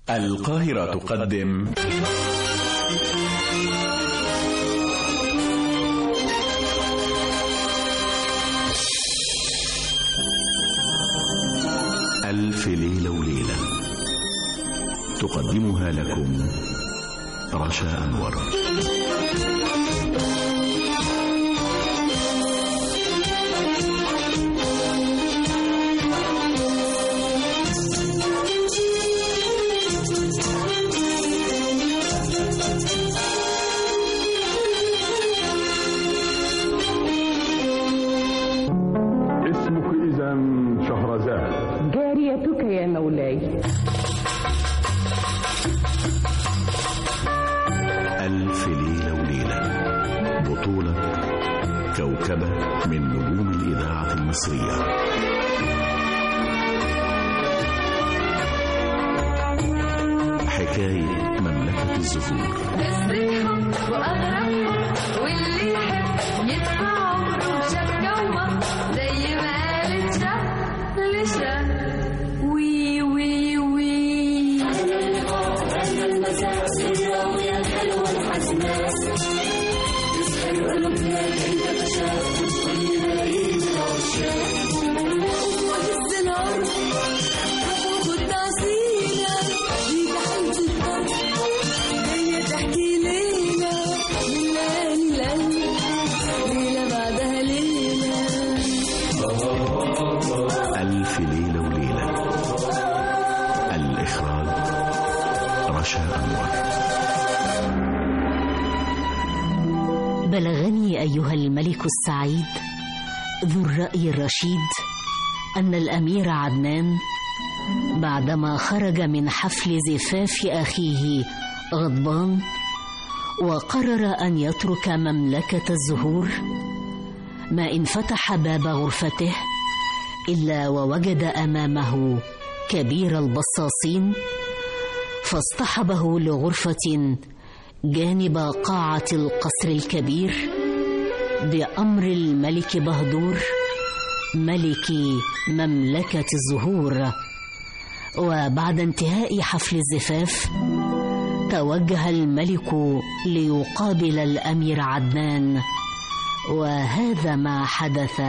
القاهرة تقدم ألف ليلة وليلة تقدمها لكم رشا أنور اسمك إذا شهرزاد جاريتك يا مولاي ألف ليلة وليلة بطولة كوكبة من نجوم الإذاعة المصرية حكاية مملكة الزهور قصتهم وأغربهم واللي يحب يدفع عمره وشجعهم زي ما قالت شهر لشهر وي وي وي ألف ليلة وليلة الإخراج رشا أنور بلغني ايها الملك السعيد ذو الراي الرشيد ان الامير عدنان بعدما خرج من حفل زفاف اخيه غضبان وقرر ان يترك مملكه الزهور ما ان فتح باب غرفته الا ووجد امامه كبير البصاصين فاصطحبه لغرفه جانب قاعة القصر الكبير بأمر الملك بهدور ملك مملكة الزهور وبعد انتهاء حفل الزفاف توجه الملك ليقابل الأمير عدنان وهذا ما حدث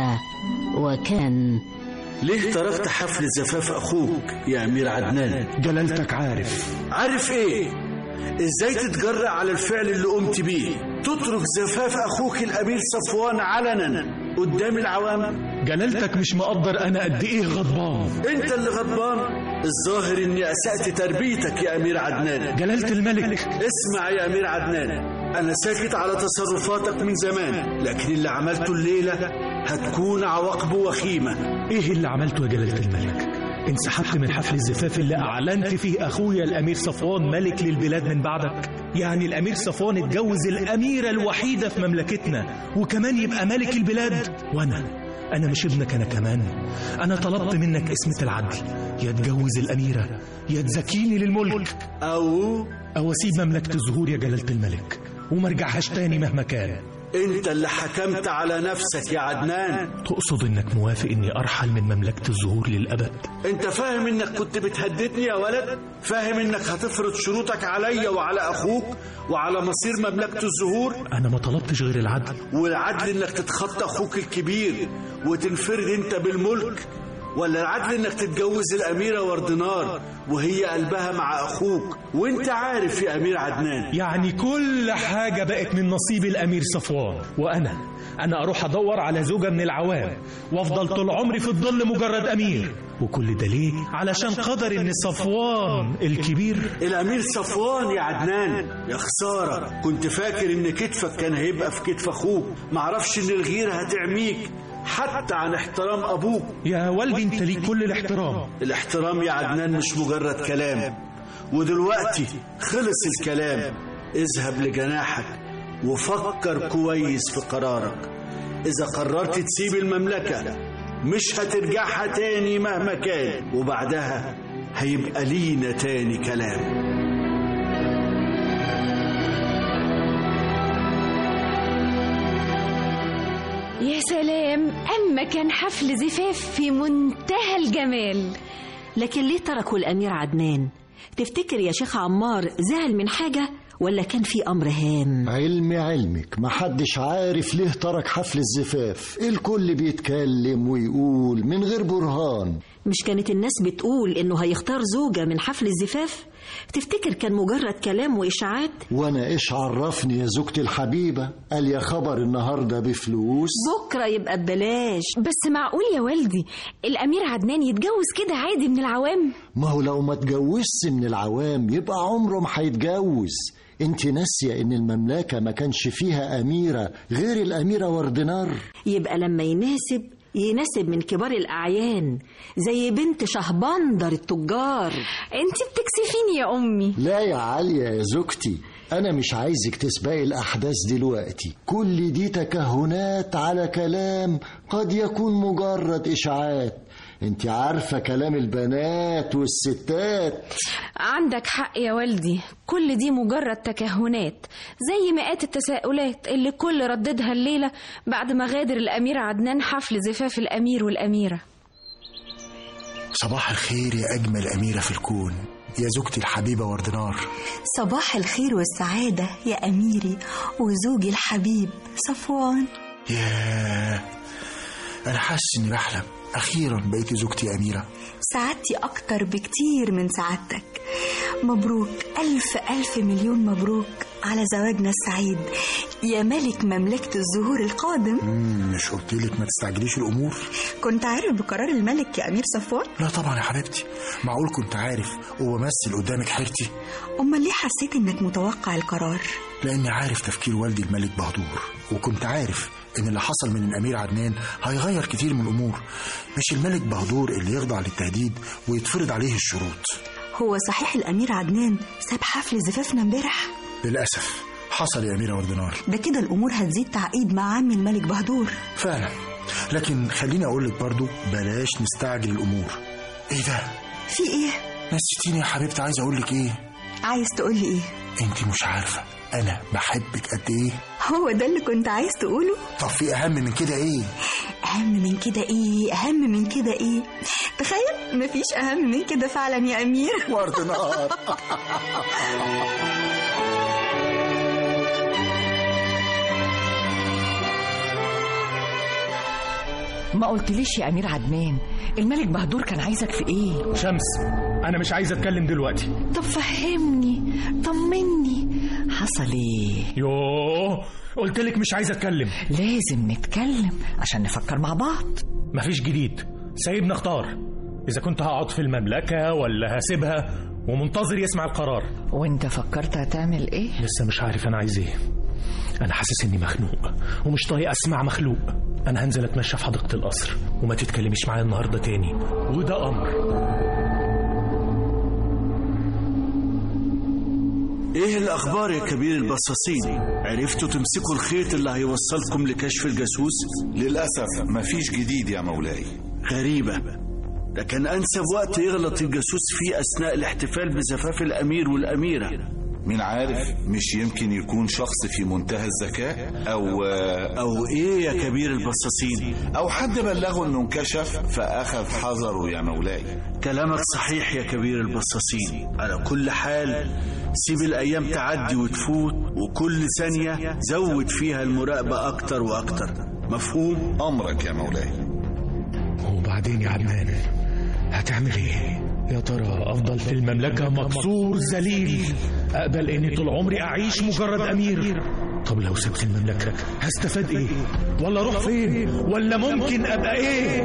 وكان ليه تركت حفل زفاف أخوك يا أمير عدنان جلالتك عارف عارف إيه إزاي تتجرأ على الفعل اللي قمت بيه تترك زفاف أخوك الأمير صفوان علنا قدام العوام جلالتك مش مقدر أنا قد إيه غضبان أنت اللي غضبان الظاهر إني أسأت تربيتك يا أمير عدنان جلالة الملك اسمع يا أمير عدنان أنا ساكت على تصرفاتك من زمان لكن اللي عملته الليلة هتكون عواقبه وخيمة إيه اللي عملته يا جلالة الملك انسحبت من حفل الزفاف اللي أعلنت فيه أخويا الأمير صفوان ملك للبلاد من بعدك يعني الأمير صفوان اتجوز الأميرة الوحيدة في مملكتنا وكمان يبقى ملك البلاد وأنا أنا مش ابنك أنا كمان أنا طلبت منك اسمة العدل يا تجوز الأميرة يا تزكيني للملك أو أو أسيب مملكة الزهور يا جلالة الملك وما ارجعهاش تاني مهما كان أنت اللي حكمت على نفسك يا عدنان تقصد إنك موافق إني أرحل من مملكة الزهور للأبد انت فاهم انك كنت بتهددني يا ولد فاهم انك هتفرض شروطك عليا وعلى اخوك وعلى مصير مملكة الزهور أنا ما طلبتش غير العدل والعدل انك تتخطى اخوك الكبير وتنفرد انت بالملك ولا العدل انك تتجوز الاميرة وردنار وهي قلبها مع اخوك وانت عارف يا امير عدنان يعني كل حاجة بقت من نصيب الأمير صفوان وأنا أنا أروح أدور على زوجة من العوام وأفضل طول عمري في الظل مجرد أمير وكل ده ليه؟ علشان قدر إن صفوان الكبير الامير صفوان يا عدنان يا خسارة كنت فاكر ان كتفك كان هيبقى في كتف اخوك معرفش ان الغيرة هتعميك حتى عن احترام ابوك يا والدي أنت ليك كل الاحترام الاحترام يا عدنان مش مجرد كلام ودلوقتي خلص الكلام اذهب لجناحك وفكر كويس في قرارك إذا قررت تسيب المملكة مش هترجعها تاني مهما كان وبعدها هيبقى لينا تاني كلام يا سلام أما كان حفل زفاف في منتهى الجمال لكن ليه تركوا الأمير عدنان تفتكر يا شيخ عمار زعل من حاجة ولا كان في أمر هام علمي علمك محدش عارف ليه ترك حفل الزفاف الكل بيتكلم ويقول من غير برهان مش كانت الناس بتقول إنه هيختار زوجة من حفل الزفاف تفتكر كان مجرد كلام وإشاعات وانا ايش عرفني يا زوجتي الحبيبة قال يا خبر النهاردة بفلوس بكرة يبقى ببلاش بس معقول يا والدي الأمير عدنان يتجوز كده عادي من العوام ما هو لو ما اتجوزش من العوام يبقى عمره ما هيتجوز انت ناسية ان المملكة ما كانش فيها اميرة غير الاميرة وردنار يبقى لما يناسب يناسب من كبار الأعيان زي بنت شهبندر التجار انت بتكسفيني يا أمي لا يا عالية يا زوجتي أنا مش عايزك تسبقي الأحداث دلوقتي كل دي تكهنات على كلام قد يكون مجرد إشاعات انت عارفة كلام البنات والستات عندك حق يا والدي كل دي مجرد تكهنات زي مئات التساؤلات اللي كل رددها الليلة بعد ما غادر الأمير عدنان حفل زفاف الأمير والأميرة صباح الخير يا أجمل أميرة في الكون يا زوجتي الحبيبة وردنار صباح الخير والسعادة يا أميري وزوجي الحبيب صفوان ياه أنا حاسس إني بحلم أخيرا بقيت زوجتي يا أميرة سعادتي أكتر بكتير من سعادتك مبروك ألف ألف مليون مبروك على زواجنا السعيد يا ملك مملكة الزهور القادم مم، مش قلت لك ما تستعجليش الأمور كنت عارف بقرار الملك يا أمير صفوان لا طبعا يا حبيبتي معقول كنت عارف وبمثل قدامك حيرتي أمال ليه حسيت إنك متوقع القرار لأني عارف تفكير والدي الملك بهدور وكنت عارف إن اللي حصل من الأمير عدنان هيغير كتير من الأمور مش الملك بهدور اللي يخضع للتهديد ويتفرض عليه الشروط هو صحيح الأمير عدنان ساب حفل زفافنا امبارح للأسف حصل يا أميرة وردنار ده كده الأمور هتزيد تعقيد مع عمي الملك بهدور فعلا لكن خليني أقول لك برضو بلاش نستعجل الأمور إيه ده؟ في إيه؟ نسيتيني يا حبيبتي عايز أقول لك إيه؟ عايز تقولي إيه؟ أنت مش عارفة أنا بحبك قد إيه؟ هو ده اللي كنت عايز تقوله؟ طب في أهم من كده إيه؟ أهم من كده إيه؟ أهم من كده إيه؟ تخيل مفيش أهم من كده فعلا يا أمير وردنار ما قلتليش يا أمير عدنان الملك بهدور كان عايزك في إيه؟ شمس أنا مش عايز أتكلم دلوقتي طب فهمني طمني حصل إيه؟ يوه قلت لك مش عايز أتكلم لازم نتكلم عشان نفكر مع بعض مفيش جديد سايبني اختار إذا كنت هقعد في المملكة ولا هسيبها ومنتظر يسمع القرار وانت فكرت هتعمل ايه؟ لسه مش عارف أنا عايز إيه أنا حاسس إني مخنوق ومش طايق أسمع مخلوق أنا هنزل أتمشى في حديقة القصر وما تتكلميش معايا النهاردة تاني وده أمر ايه الاخبار يا كبير البصاصين عرفتوا تمسكوا الخيط اللي هيوصلكم لكشف الجاسوس للأسف مفيش جديد يا مولاي غريبة ده كان انسب وقت يغلط الجاسوس فيه اثناء الاحتفال بزفاف الامير والاميرة مين عارف مش يمكن يكون شخص في منتهى الذكاء أو او ايه يا كبير البصاصين أو حد بلغه إنه انكشف فأخذ حذره يا مولاي كلامك صحيح يا كبير البصاصين على كل حال سيب الأيام تعدي وتفوت وكل ثانية زود فيها المراقبة أكتر وأكتر مفهوم؟ أمرك يا مولاي وبعدين يا عدنان هتعمل ايه يا ترى افضل في المملكه مكسور ذليل اقبل اني طول عمري اعيش مجرد امير طب لو سبت المملكه هستفاد ايه ولا اروح فين ولا ممكن ابقى ايه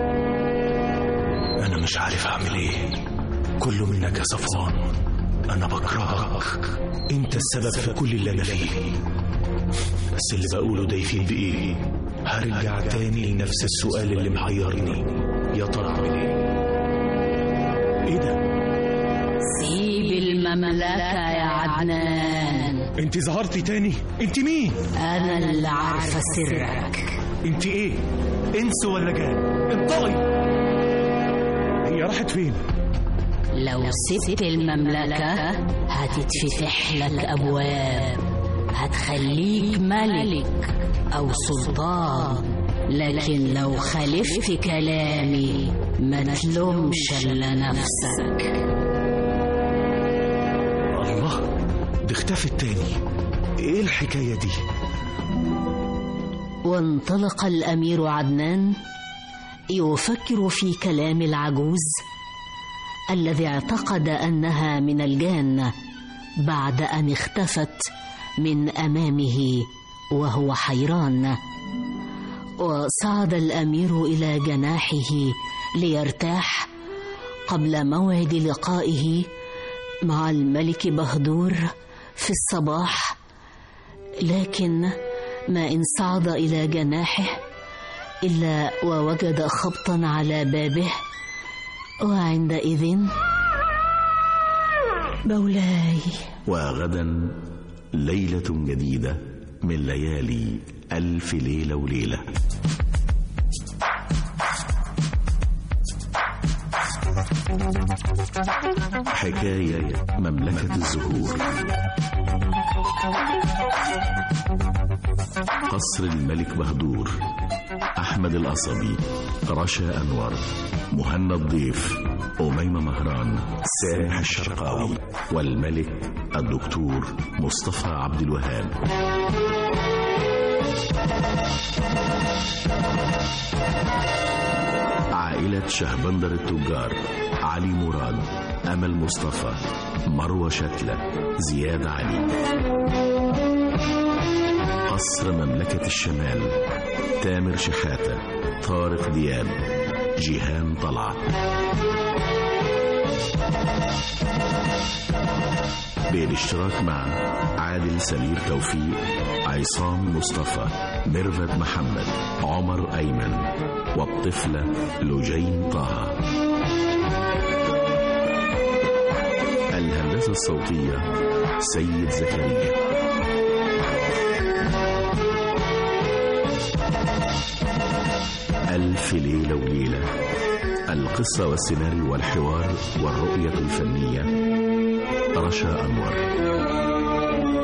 انا مش عارف اعمل ايه كله منك يا صفوان انا بكرهك انت السبب في كل اللي انا فيه بس اللي بقوله ده يفيد بايه هرجع تاني لنفس السؤال اللي محيرني يا ترى اعمل ايه ايه ده سيب المملكة يا عدنان انت ظهرتي تاني انت مين أنا اللي عارفة سرك انت ايه انس ولا جان انطقي هي راحت فين لو سبت المملكة هتتفتح لك أبواب هتخليك ملك أو سلطان لكن لو خالفت كلامي ما تلومش إلا نفسك الله دي اختفت تاني ايه الحكاية دي وانطلق الامير عدنان يفكر في كلام العجوز الذي اعتقد انها من الجان بعد ان اختفت من امامه وهو حيران وصعد الامير الى جناحه ليرتاح قبل موعد لقائه مع الملك بهدور في الصباح لكن ما ان صعد الى جناحه الا ووجد خبطا على بابه وعندئذ مولاي وغدا ليلة جديدة من ليالي ألف ليلة وليلة حكاية مملكة الزهور قصر الملك بهدور أحمد القصبي رشا أنور مهنا الضيف أميمة مهران سامح الشرقاوي والملك الدكتور مصطفى عبد الوهاب عائلة شهبندر التجار علي مراد أمل مصطفى مروة شتلة زياد علي قصر مملكة الشمال تامر شحاتة طارق دياب جيهان طلعت بالاشتراك مع عادل سمير توفيق عصام مصطفى ميرفت محمد عمر أيمن والطفلة لجين طه الهندسة الصوتية سيد زكريا ألف ليلة وليلة القصة والسيناريو والحوار والرؤية الفنية رشا أنور